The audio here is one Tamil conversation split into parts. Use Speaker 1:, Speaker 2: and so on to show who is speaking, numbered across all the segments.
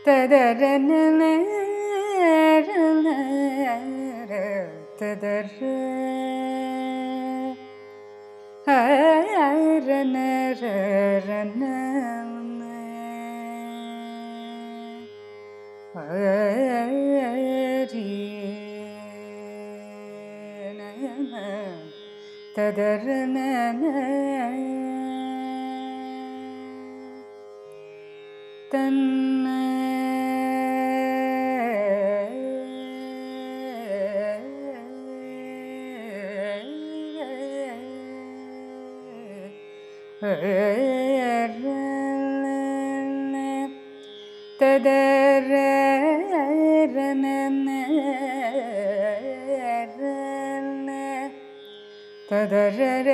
Speaker 1: ததரன ததர ஹரன ரன ஹரி ததரன தன்ன ததர ததர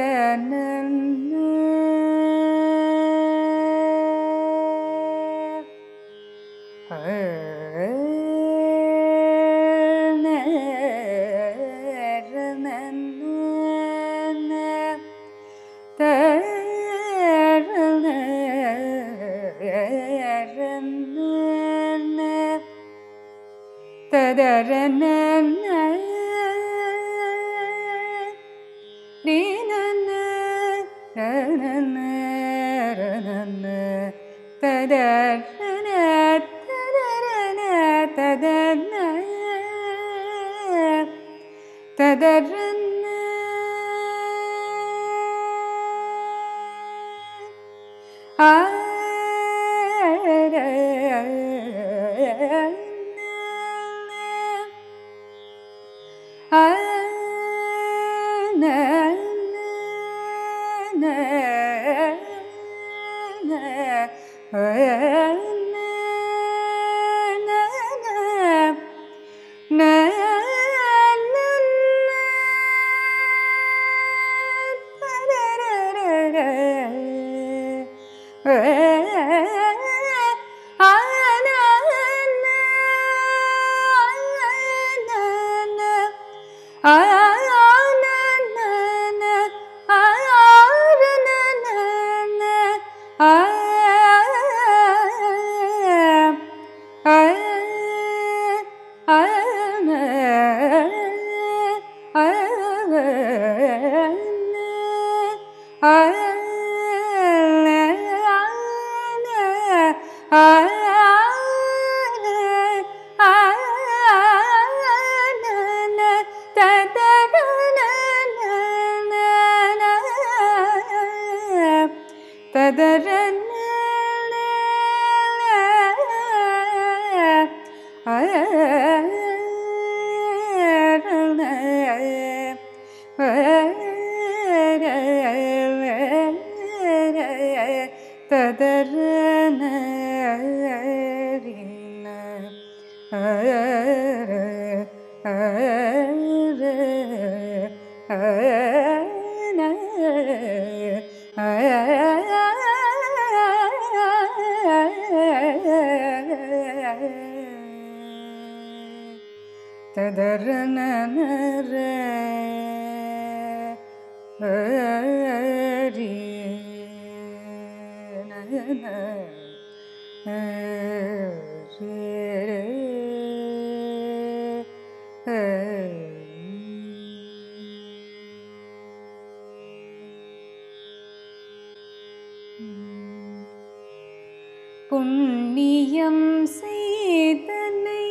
Speaker 1: ததரன ரீனன ரனன ரனன ததரன ததரன ததன ததரன ததரன் ததரன ததரன ஹரி புண்ணியம் செய்தனை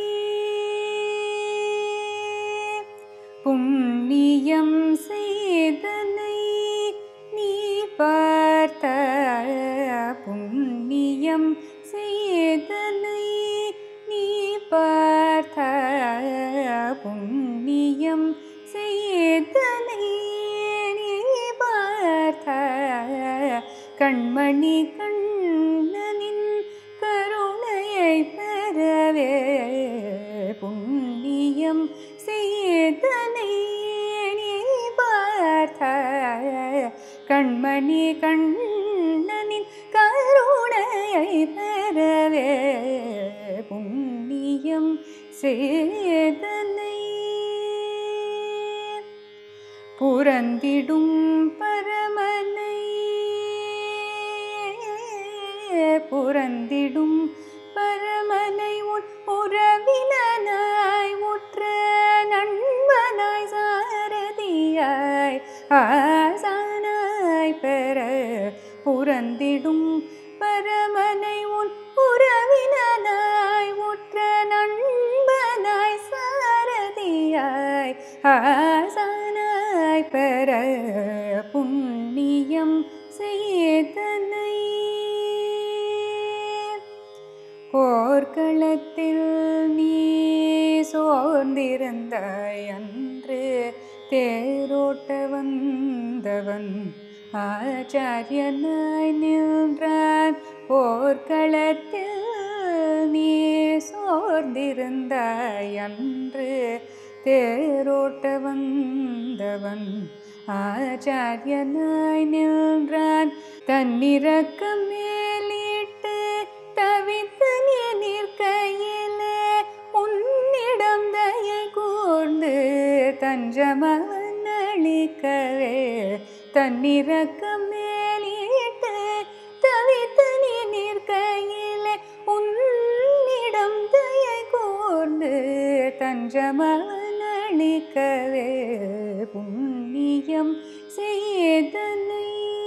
Speaker 1: புண்ணியம் செய்தனை நீ பார்த்த புண்ணியம் செய்தனை நீ பார்த்த புண்ணியம் செய்தனை நீ பார்த்த கண்மணி கண்ணனின் கருணையை பெறவே புண்ணியம் செய்தனை நீ பார்த்த கண்மணி கண்ணனின் கருணையை பெறவே புண்ணியம் சேதனை புறந்திடும் பரமனை புறந்திடும் பரமனை போர்க்களத்தில் நீ சோர்ந்திருந்தாய் அன்று தேரோட்ட வந்தவன் ஆச்சாரியனாய் நின்றான் போர்க்களத்தில் நீ சோர்ந்திருந்தாய் அன்று தேரோட்ட வந்தவன் ஆச்சாரியனாய் நின்றான் தன்னிறக்கம் மேலிட்டு தவித்து நீ நிற்கையிலே உன்னிடம் தயை கூர்ந்து தஞ்சமவன் அளிக்கவே தன்னிறக்கம் மேலிட்டு தவித்து நீ நிற்கையிலே உன்னிடம் தயை கூர்ந்து தஞ்சமவன் அளிக்கவே புண்ணியம் செய்தனை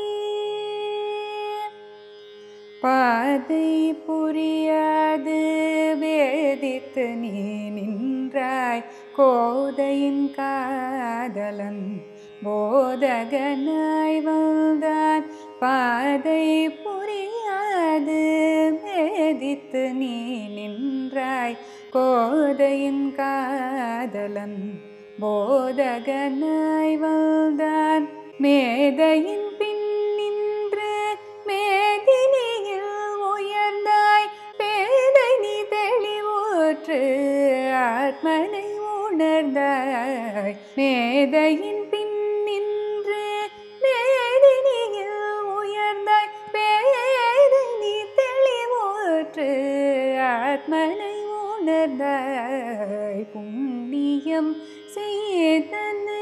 Speaker 1: பாதை புரியாது வேதித்து நீ நின்றாய் கோதையின் காதலன் போதகனாய் வந்தான் பாதை புரியாது வேதித்து நீ நின்றாய் கோதையின் காதலன் போதகனாய் வந்தான் மேதையின் பின் நின்று மேதினியில் உயர்ந்தாய் பேதை நீ தெளிவூற்று ஆத்மனை உணர்ந்தாய் மேதையின் பின் நின்று மேதினியில் உயர்ந்தாய் பேதை நீ தெளிவூற்று ஆத்மனை உணர்ந்தாய் புண்ணியம் செய்தனை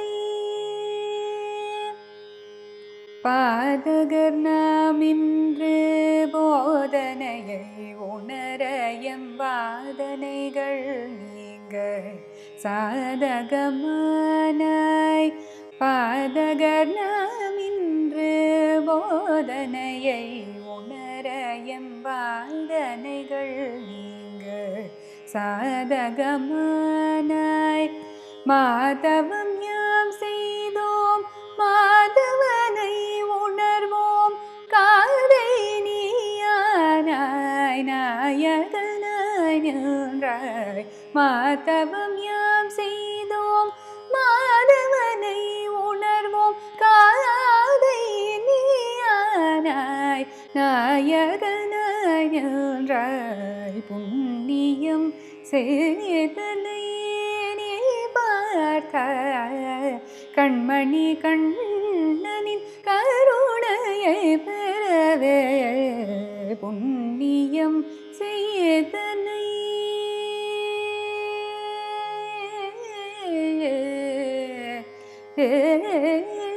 Speaker 1: பாதகர் நாம் இன்று போதனையை உணர எம் வாதனைகள் நீங்க சாதகமானாய் பாதகர் நாம் இன்று போதனையை உணர எம் வாதனைகள் நீங்க சாதகமானாய் மாதவம் யாம் செய்தோம் மாதவனை உணர்வோம் காதை நீயானாய் நாயகனாய் நின்றாய் மாதவம் யாம் செய்தோம் மாதவனை உணர்வோம் காதை நீயானாய் நாயகனாய் நின்றாய் புண்ணியம் செய்தனை நீ பார்த்தாய் கண்மணி கண்ணனின் கருணையை பெறவே புண்ணியம் செய்தனை ஏ